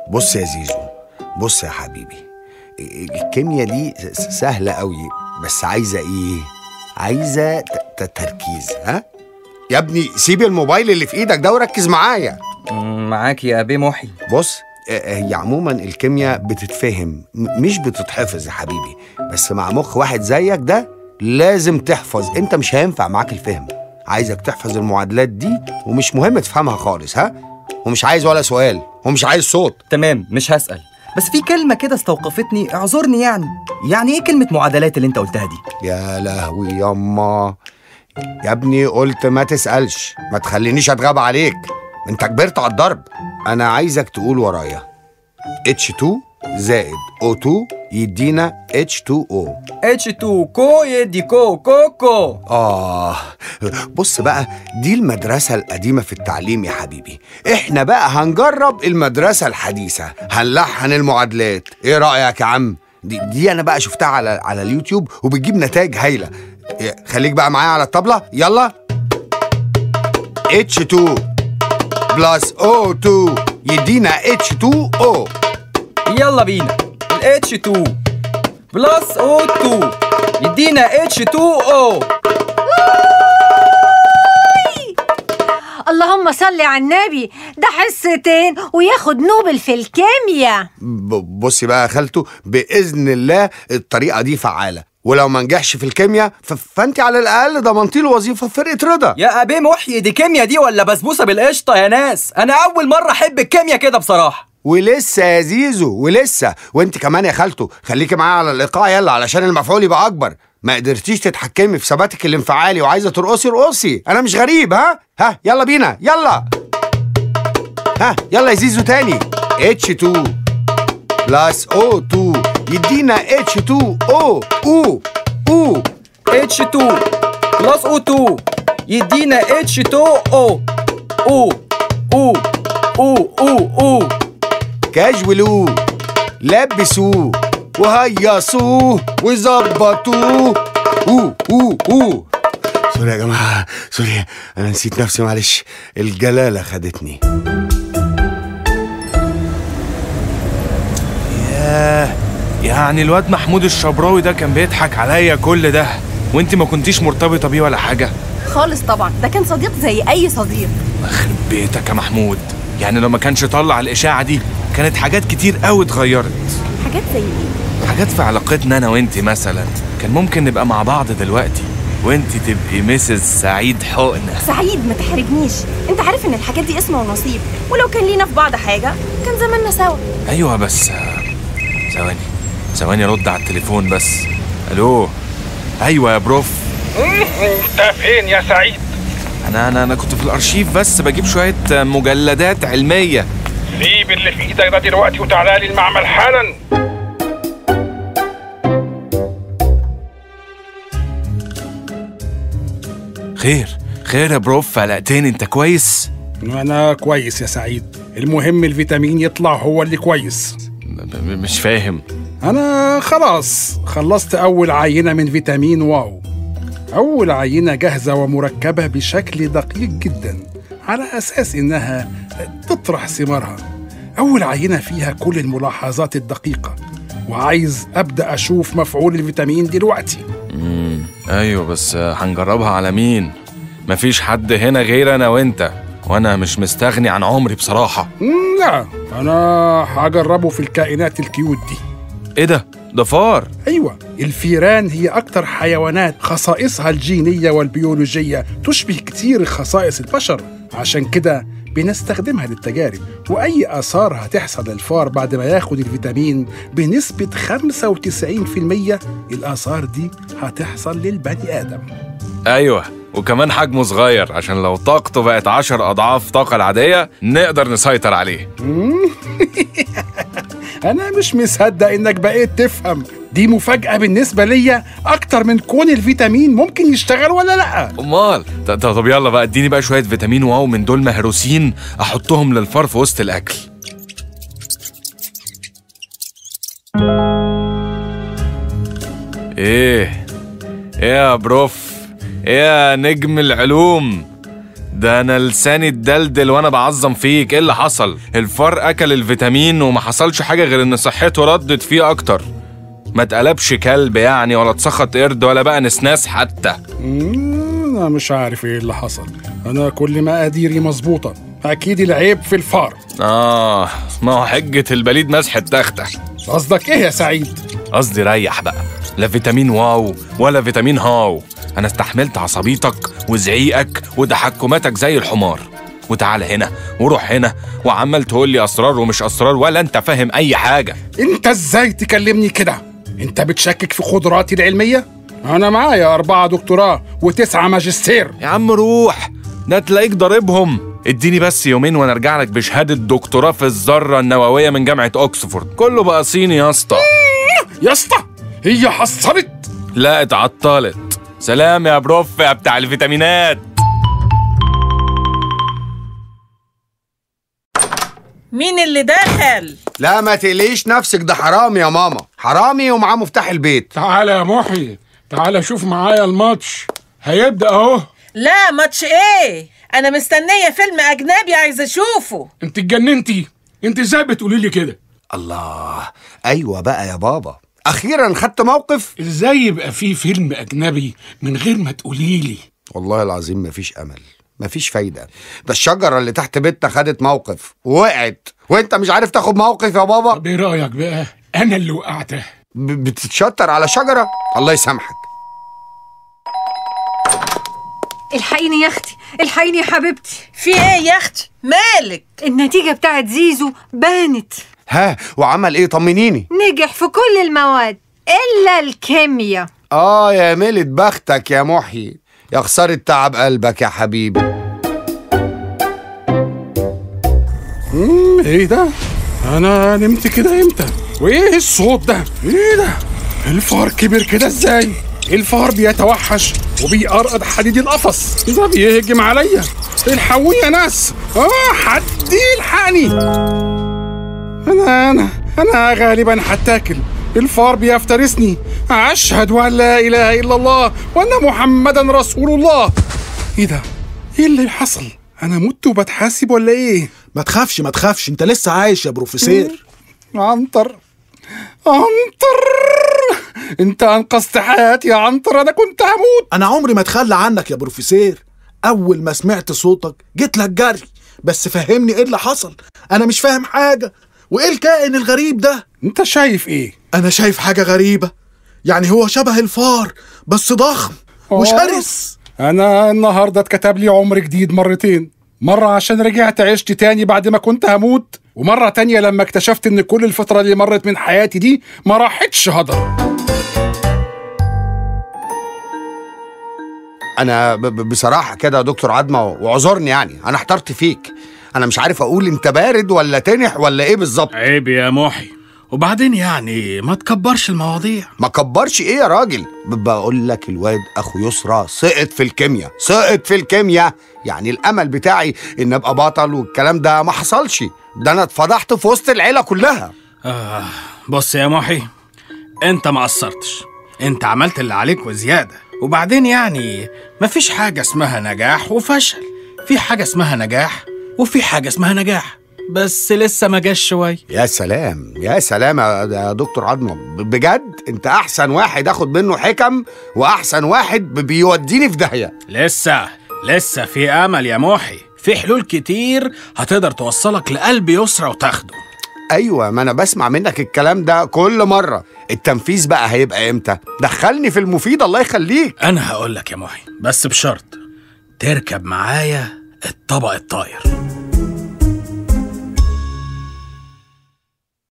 بص يا زيزو بص يا حبيبي الكيمياء دي س- سهلة قوي بس عايزة ايه؟ عايزة ت- ت- تركيز ها؟ يا ابني سيب الموبايل اللي في ايدك ده وركز معايا مم، معاك يا أبي محي بص آه، هي عموما الكيمياء بتتفهم م- مش بتتحفظ يا حبيبي بس مع مخ واحد زيك ده لازم تحفظ انت مش هينفع معاك الفهم عايزك تحفظ المعادلات دي ومش مهم تفهمها خالص ها ومش عايز ولا سؤال ومش عايز صوت تمام مش هسأل بس في كلمة كده استوقفتني اعذرني يعني يعني ايه كلمة معادلات اللي انت قلتها دي يا لهوي ياما يا ابني قلت ما تسألش ما تخلينيش اتغاب عليك انت كبرت على الضرب انا عايزك تقول ورايا H2 زائد O2 يدينا H2O H2 كو يدي كو كوكو آه بص بقى دي المدرسة القديمة في التعليم يا حبيبي إحنا بقى هنجرب المدرسة الحديثة هنلحن المعادلات إيه رأيك يا عم؟ دي, دي أنا بقى شفتها على على اليوتيوب وبتجيب نتائج هايلة إيه، خليك بقى معايا على الطبلة يلا H2 بلس O2 يدينا H2O يلا بينا ال H2 بلس O2 يدينا H2O اللهم صل على النبي ده حصتين وياخد نوبل في الكيمياء ب- بصي بقى يا خالته باذن الله الطريقه دي فعاله ولو ما نجحش في الكيمياء ف... فانت على الاقل ضمنتي له وظيفه في فرقه رضا يا أبي محي دي كيمياء دي ولا بسبوسة بالقشطة يا ناس أنا أول مرة أحب الكيمياء كده بصراحة ولسه يا زيزو ولسه وانت كمان يا خالته خليكي معايا على الايقاع يلا علشان المفعول يبقى اكبر ما قدرتيش تتحكمي في ثباتك الانفعالي وعايزه ترقصي رقصي انا مش غريب ها ها يلا بينا يلا ها يلا يا زيزو تاني H2 بلس O2 يدينا H2O او او H2 بلس O2 يدينا H2O أو أو أو أو أو كاجولوه لبسوه وهيصوه وظبطوه اوه اوه اوه سوري يا جماعة سوري أنا نسيت نفسي معلش الجلالة خدتني ياه يعني الواد محمود الشبراوي ده كان بيضحك عليا كل ده وانت ما كنتيش مرتبطة بيه ولا حاجة خالص طبعا ده كان صديق زي اي صديق يخرب بيتك يا محمود يعني لو ما كانش طلع الإشاعة دي كانت حاجات كتير قوي اتغيرت حاجات زي ايه حاجات في علاقتنا أنا وانت مثلا كان ممكن نبقى مع بعض دلوقتي وانت تبقي مسز سعيد حقنة سعيد ما تحرجنيش انت عارف ان الحاجات دي اسم ونصيب ولو كان لينا في بعض حاجه كان زماننا سوا ايوه بس آه، ثواني ثواني ارد على التليفون بس الو ايوه يا بروف انت فين يا سعيد انا انا انا كنت في الارشيف بس بجيب شويه آه، مجلدات علميه سيب اللي في ايدك ده دلوقتي وتعالى لي المعمل حالا خير خير يا بروف قلقتني انت كويس أنا كويس يا سعيد المهم الفيتامين يطلع هو اللي كويس م- م- مش فاهم أنا خلاص خلصت أول عينة من فيتامين واو أول عينة جاهزة ومركبة بشكل دقيق جدا على أساس إنها تطرح ثمارها أول عينة فيها كل الملاحظات الدقيقة وعايز أبدأ أشوف مفعول الفيتامين دلوقتي ايوه بس آه، هنجربها على مين مفيش حد هنا غير انا وانت وانا مش مستغني عن عمري بصراحه مم، لا أنا هجربه في الكائنات الكيوت دي ايه ده ده فار أيوة الفيران هي أكتر حيوانات خصائصها الجينية والبيولوجية تشبه كتير خصائص البشر عشان كده بنستخدمها للتجارب وأي آثار هتحصل للفار بعد ما ياخد الفيتامين بنسبة 95% الآثار دي هتحصل للبني آدم ايوه وكمان حجمه صغير عشان لو طاقته بقت عشر اضعاف الطاقه العاديه نقدر نسيطر عليه أنا مش مصدق إنك بقيت تفهم دي مفاجأة بالنسبة ليا أكتر من كون الفيتامين ممكن يشتغل ولا لأ امال ط- ط- طب يلا بقى اديني بقى شويه فيتامين واو من دول مهروسين احطهم للفار في وسط الاكل ايه ايه يا بروف ايه يا نجم العلوم ده انا لساني اتدلدل وانا بعظم فيك ايه اللي حصل الفار اكل الفيتامين وما حصلش حاجه غير ان صحته ردت فيه اكتر ما اتقلبش كلب يعني ولا اتسخط قرد ولا بقى نسناس حتى مم، انا مش عارف ايه اللي حصل انا كل مقاديري مظبوطه اكيد العيب في الفار اه ما هو حجه البليد مسح التختة قصدك ايه يا سعيد قصدي ريح بقى لا فيتامين واو ولا فيتامين هاو انا استحملت عصبيتك وزعيقك وتحكماتك زي الحمار وتعال هنا وروح هنا وعمال تقول لي اسرار ومش اسرار ولا انت فاهم اي حاجه انت ازاي تكلمني كده انت بتشكك في قدراتي العلميه انا معايا أربعة دكتوراه وتسعة ماجستير يا عم روح ده تلاقيك ضاربهم اديني بس يومين وانا ارجع لك بشهاده دكتوراه في الذره النوويه من جامعه اوكسفورد كله بقى صيني يا اسطى يا اسطى هي حصلت لا اتعطلت سلام يا بروف يا بتاع الفيتامينات مين اللي دخل؟ لا ما تقليش نفسك ده حرامي يا ماما حرامي ومعاه مفتاح البيت تعالى يا محي تعالى شوف معايا الماتش هيبدأ اهو لا ماتش ايه؟ أنا مستنية فيلم أجنبي عايزة أشوفه انت اتجننتي انت ازاي بتقولي لي كده الله ايوه بقى يا بابا اخيرا خدت موقف ازاي يبقى في فيلم اجنبي من غير ما تقولي لي والله العظيم مفيش امل مفيش فايده ده الشجره اللي تحت بيتنا خدت موقف ووقعت وانت مش عارف تاخد موقف يا بابا طب ايه رايك بقى انا اللي وقعته ب- بتتشطر على شجره الله يسامحك الحقيني يا اختي الحقيني يا حبيبتي في ايه يا أختي؟ مالك؟ النتيجة بتاعت زيزو بانت ها وعمل ايه طمنيني نجح في كل المواد إلا الكيمياء اه يا ميلة بختك يا محيي يا خسارة تعب قلبك يا حبيبي مم، ايه ده انا نمت كده امتى وايه الصوت ده ايه ده الفار كبر كده ازاي الفار بيتوحش وبيقرقد حديد القفص ده بيهجم عليا الحقوني يا ناس اه حد يلحقني انا انا انا غالبا هتاكل الفار بيفترسني اشهد ان لا اله الا الله وان محمدا رسول الله ايه ده ايه اللي حصل انا مت وبتحاسب ولا ايه ما تخافش ما تخافش انت لسه عايش يا بروفيسور عنتر عنتر انت انقذت حياتي يا عنتر انا كنت هموت انا عمري ما اتخلى عنك يا بروفيسور اول ما سمعت صوتك جيت لك جري بس فهمني ايه اللي حصل انا مش فاهم حاجه وايه الكائن الغريب ده انت شايف ايه انا شايف حاجه غريبه يعني هو شبه الفار بس ضخم وشرس انا النهارده اتكتب لي عمر جديد مرتين مرة عشان رجعت عشت تاني بعد ما كنت هموت ومرة تانية لما اكتشفت ان كل الفترة اللي مرت من حياتي دي ما راحتش هدر انا ب- ب- بصراحة كده يا دكتور عدمة واعذرني يعني انا احترت فيك انا مش عارف اقول انت بارد ولا تنح ولا ايه بالظبط عيب يا محي وبعدين يعني ما تكبرش المواضيع ما كبرش ايه يا راجل ب- بقول لك الواد اخو يسرى سقط في الكيمياء سقط في الكيمياء يعني الامل بتاعي ان ابقى بطل والكلام ده ما حصلش ده انا اتفضحت في وسط العيله كلها آه بص يا محي انت ما قصرتش انت عملت اللي عليك وزيادة وبعدين يعني مفيش حاجة اسمها نجاح وفشل في حاجة اسمها نجاح وفي حاجة اسمها نجاح بس لسه ما جاش شوية يا سلام يا سلام يا يا دكتور عظمه ب- بجد انت احسن واحد اخد منه حكم واحسن واحد ب- بيوديني في داهيه لسه لسه في امل يا محي في حلول كتير هتقدر توصلك لقلب يسرى وتاخده ايوه ما انا بسمع منك الكلام ده كل مره التنفيذ بقى هيبقى امتى دخلني في المفيد الله يخليك انا هقول لك يا محي بس بشرط تركب معايا الطبق الطاير